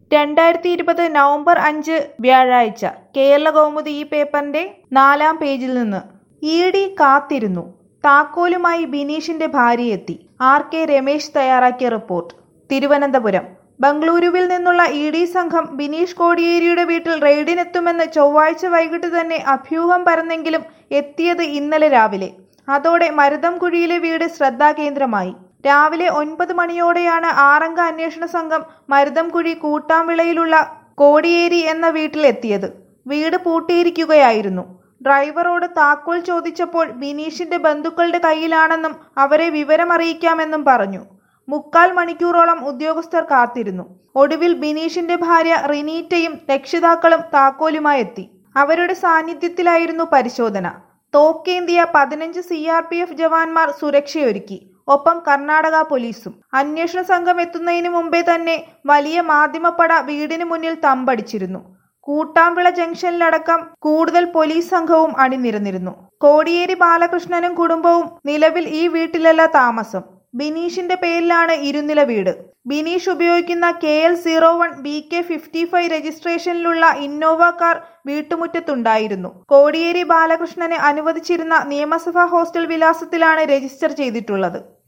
രണ്ടായിരത്തി ഇരുപത് നവംബർ അഞ്ച് വ്യാഴാഴ്ച കേരള കൗമുദി ഈ പേപ്പറിന്റെ നാലാം പേജിൽ നിന്ന് ഇ ഡി കാത്തിരുന്നു താക്കോലുമായി ബിനീഷിന്റെ ഭാര്യയെത്തി ആർ കെ രമേശ് തയ്യാറാക്കിയ റിപ്പോർട്ട് തിരുവനന്തപുരം ബംഗളൂരുവിൽ നിന്നുള്ള ഇ ഡി സംഘം ബിനീഷ് കോടിയേരിയുടെ വീട്ടിൽ റെയ്ഡിനെത്തുമെന്ന് ചൊവ്വാഴ്ച വൈകിട്ട് തന്നെ അഭ്യൂഹം പരന്നെങ്കിലും എത്തിയത് ഇന്നലെ രാവിലെ അതോടെ മരുതംകുഴിയിലെ വീട് ശ്രദ്ധാകേന്ദ്രമായി രാവിലെ ഒൻപത് മണിയോടെയാണ് ആറംഗ അന്വേഷണ സംഘം മരുതംകുഴി കൂട്ടാംവിളയിലുള്ള കോടിയേരി എന്ന വീട്ടിലെത്തിയത് വീട് പൂട്ടിയിരിക്കുകയായിരുന്നു ഡ്രൈവറോട് താക്കോൽ ചോദിച്ചപ്പോൾ ബിനീഷിന്റെ ബന്ധുക്കളുടെ കയ്യിലാണെന്നും അവരെ വിവരമറിയിക്കാമെന്നും പറഞ്ഞു മുക്കാൽ മണിക്കൂറോളം ഉദ്യോഗസ്ഥർ കാത്തിരുന്നു ഒടുവിൽ ബിനീഷിന്റെ ഭാര്യ റിനീറ്റയും രക്ഷിതാക്കളും താക്കോലുമായി എത്തി അവരുടെ സാന്നിധ്യത്തിലായിരുന്നു പരിശോധന തോക്കേന്തിയ പതിനഞ്ച് സി ആർ പി എഫ് ജവാന്മാർ സുരക്ഷയൊരുക്കി ഒപ്പം കർണാടക പോലീസും അന്വേഷണ സംഘം എത്തുന്നതിന് മുമ്പേ തന്നെ വലിയ മാധ്യമപ്പട വീടിന് മുന്നിൽ തമ്പടിച്ചിരുന്നു കൂട്ടാമ്പിള ജംഗ്ഷനിലടക്കം കൂടുതൽ പോലീസ് സംഘവും അണിനിരന്നിരുന്നു കോടിയേരി ബാലകൃഷ്ണനും കുടുംബവും നിലവിൽ ഈ വീട്ടിലല്ല താമസം ബിനീഷിന്റെ പേരിലാണ് ഇരുനില വീട് ബിനീഷ് ഉപയോഗിക്കുന്ന K L zero one B K fifty five രജിസ്ട്രേഷനിലുള്ള ഇന്നോവ കാർ വീട്ടുമുറ്റത്തുണ്ടായിരുന്നു കോടിയേരി ബാലകൃഷ്ണന് അനുവദിച്ചിരുന്ന നിയമസഭാ ഹോസ്റ്റൽ വിലാസത്തിലാണ് രജിസ്റ്റർ ചെയ്തിട്ടുള്ളത്